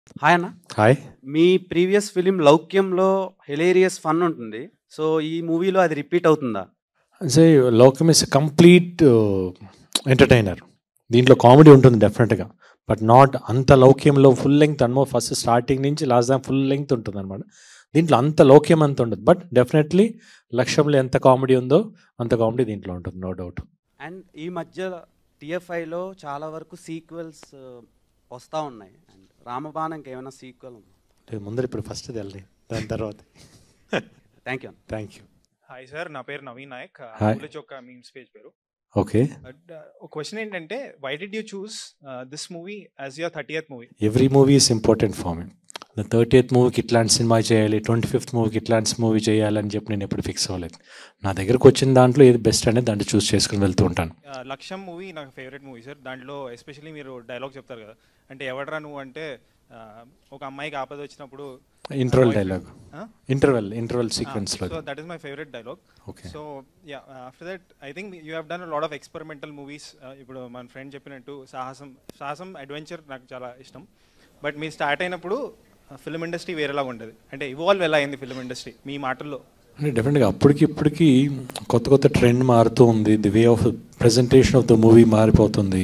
Hi అన్న hi మీ previous film లౌక్యంలో హిలేరియస్ ఫన్ ఉంటుంది సో ఈ మూవీలో అది రిపీట్ అవుతుందా say Lokam is complete entertainer దీంట్లో కామెడీ ఉంటుంది డెఫినెట్గా బట్ నాట్ అంత లౌక్యంలో ఫుల్ లెంగ్త్ అనమో ఫస్ట్ స్టార్టింగ్ నుంచి లాస్ట్ దాకా ఫుల్ లెంగ్త్ ఉంటుంది అనమాట దీంట్లో అంత లౌక్యం అంత ఉండదు బట్ డెఫినెట్లీ లక్ష్యంలో ఎంత కామెడీ ఉందో అంత కామెడీ దీంట్లో ఉంటుంది నో డౌట్ అండ్ ఈ మధ్య టిఎఫ్ఐలో చాలా వరకు సీక్వెల్స్ వస్తూ ఉన్నాయి అండ్ రామబాణంకి ఏమైనా సీక్వెల్ ఉందా లేదు ముందర ఇప్పుడు ఫస్ట్ వెళ్ళి దాని తర్వాత thank you thank you hi sir నా పేరు Naveen Nayak Hi. Poola Chokka memes page పేరు ఓకే బట్ ఒక క్వశ్చన్ ఏంటంటే why did you choose this movie as your thirtieth movie every movie is important for me thirty eighth మూవీకి ఇట్లాంటి సినిమా చేయాలి twenty fifth మూవీకి ఇట్లాంటి మూవీ చేయాలని చెప్పి నేను ఎప్పుడు ఫిక్స్ అవ్వలేదు నా దగ్గరకు వచ్చిన దాంట్లో ఏది బెస్ట్ అనేది దాంట్లో చూస్ చేసుకుని వెళ్తూ ఉంటాను లక్ష్యం మూవీ నాకు ఫేవరెట్ మూవీ సార్ దాంట్లో ఎస్పెషల్లీ మీరు డైలాగ్ చెప్తారు కదా అంటే ఎవడరా నువ్వు అంటే uh, ఒక అమ్మాయికి ఆపద వచ్చినప్పుడు interval dialogue Huh? Interval interval సీక్వెన్స్లో so that is my favourite dialogue okay so yeah after that I think you have done lot of experimental movies ఇప్పుడు మన ఫ్రెండ్ చెప్పినట్టు సాహసం సాహసం అడ్వెంచర్ నాకు చాలా ఇష్టం బట్ మీరు స్టార్ట్ అయినప్పుడు ఫిల్మ్ ఇండస్ట్రీ వేరేలా ఉండేది అంటే ఇవాల్వ్ ఎలా అయింది ఫిల్మ్ ఇండస్ట్రీ మీ మాటల్లో అంటే డెఫినెట్గా అప్పటికి ఇప్పటికి కొత్త కొత్త ట్రెండ్ మారుతూ ఉంది the way of presentation of the movie మారిపోతుంది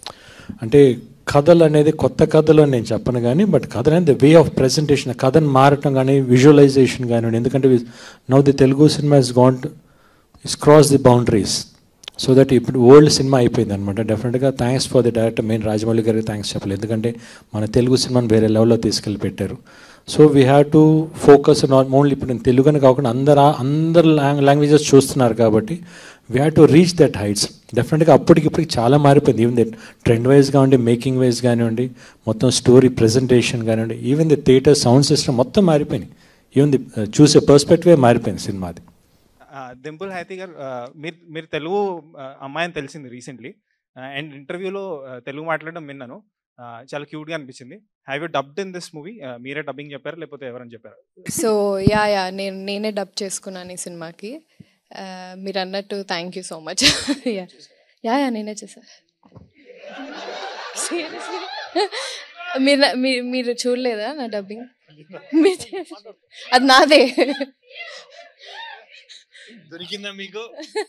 అంటే కథలు అనేది కొత్త కథలు అని నేను చెప్పను కానీ బట్ కథ అనేది ద వే ఆఫ్ ప్రజెంటేషన్ కథను మారటం కానీ విజువలైజేషన్ కానివ్వండి ఎందుకంటే now the Telugu cinema is gone is cross the boundaries so that ఇప్పుడు ఓల్డ్ సినిమా అయిపోయింది అనమాట డెఫినెట్గా thanks for the director main Rajamouli గారికి థ్యాంక్స్ చెప్పలేదు ఎందుకంటే మన తెలుగు సినిమాని వేరే లెవెల్లో తీసుకెళ్ళి పెట్టారు so we have to focus not only ఇప్పుడు నేను తెలుగు అని కాకుండా అందరు అందరు లాంగ్వేజెస్ చూస్తున్నారు కాబట్టి we have to reach that heights డెఫినెట్గా అప్పటికి ఇప్పటికి చాలా మారిపోయింది ఈవెన్ ది ట్రెండ్ వైజ్ కానివ్వండి మేకింగ్ వైజ్ కానివ్వండి మొత్తం స్టోరీ ప్రెజెంటేషన్ కానివ్వండి even the theatre sound system మొత్తం మారిపోయినాయి ఈవెన్ ది చూసే పర్స్పెక్టివే మారిపోయింది సినిమాది దింపుల్ హ్యాతీ గారు uh, మీరు మీరు తెలుగు uh, అమ్మాయి అని తెలిసింది రీసెంట్లీ అండ్ ఇంటర్వ్యూలో తెలుగు మాట్లాడడం విన్నాను Uh, చాలా క్యూట్గా అనిపించింది have you dubbed in this movie మీరే డబ్బింగ్ చెప్పారా లేకపోతే ఎవరని చెప్పారా సో యా యా నేను నేనే డబ్ చేసుకున్నాను ఈ సినిమాకి ఆ, మీరు అన్నట్టు thank you so much yeah yeah yeah నేనే చేశా Seriously? మీరు నా- మీ- మీరు చూడలేదా నా డబ్బింగ్ మీరు చేశారు. అది నాదే దొరికిందా మీకు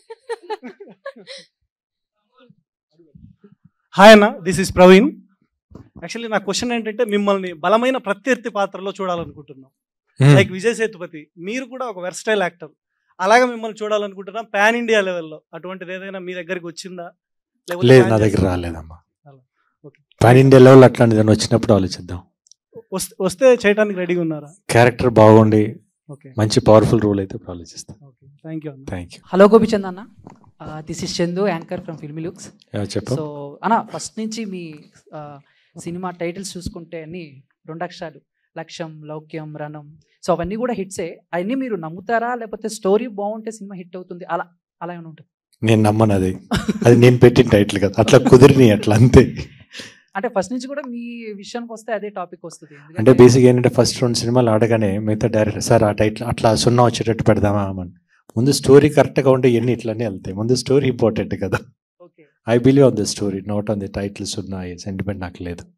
హాయ్ అన్న దిస్ ఇస్ ప్రవీణ్ యాక్చువల్లీ నా క్వశ్చన్ ఏంటంటే మిమ్మల్ని బలమైన ప్రత్యర్థి పాత్రలో చూడాలనుకుంటున్నాం లైక్ విజయ్ సేతుపతి మీరు కూడా ఒక వెర్స్టైల్ యాక్టర్ అలాగే మిమ్మల్ని చూడాలనుకుంటున్నాం పాన్ ఇండియా లెవెల్లో అటువంటిది ఏదైనా మీ దగ్గరికి వచ్చిందా లేకపోతే లేదు plan నా దగ్గర చేస్తారా? రాలేదమ్మా అలా. Okay. పాన్ ఇండియా లెవెల్ అట్లాంటిది అని వచ్చినప్పుడు ఆలోచిద్దాం వస్తే వస్తే చేయడానికి రెడీగా ఉన్నారా క్యారెక్టర్ బాగుండి ఓకే మంచి పవర్ఫుల్ రోల్ అయితే ఇప్పుడు ఆలోచిస్తాం ఓకే థ్యాంక్ యూ అన్న థ్యాంక్ యూ హలో గోపిచంద్ అన్న this is Chandu anchor from Filmy Looks చెప్పు సో అన్న ఫస్ట్ నుంచి మీ ఆ, సినిమా టైటిల్స్ చూసుకుంటే అన్ని రెండు అక్షరాలు లక్ష్యం లౌక్యం రణం సో అవన్నీ కూడా హిట్సే అవన్నీ మీరు నమ్ముతారా లేకపోతే స్టోరీ బాగుంటే సినిమా హిట్ అవుతుంది అలా అలా ఏమైనా ఉంటుంది నేను నమ్మను అది అది నేను పెట్టిన టైటిల్ కదా అట్లా కుదిరిని అట్లా అంతే అంటే ఫస్ట్ నుంచి కూడా మీ విషయానికి వస్తే అదే టాపిక్ వస్తుంది అంటే ఎందుకంటే- బేసిక్ ఏంటంటే ఫస్ట్ రెండు సినిమాలు ఆడగానే మిగతా డైరెక్టర్ సార్ ఆ టైటిల్ అట్లా సున్నా వచ్చేటట్టు పెడదామా అని ముందు స్టోరీ కరెక్ట్గా ఉంటే ఎన్ని ఇట్లానే వెళ్తాయి ముందు స్టోరీ ఇంపార్టెంట్ కదా okay I believe on the story not on the title సున్నా సెంటిమెంట్ నాకు లేదు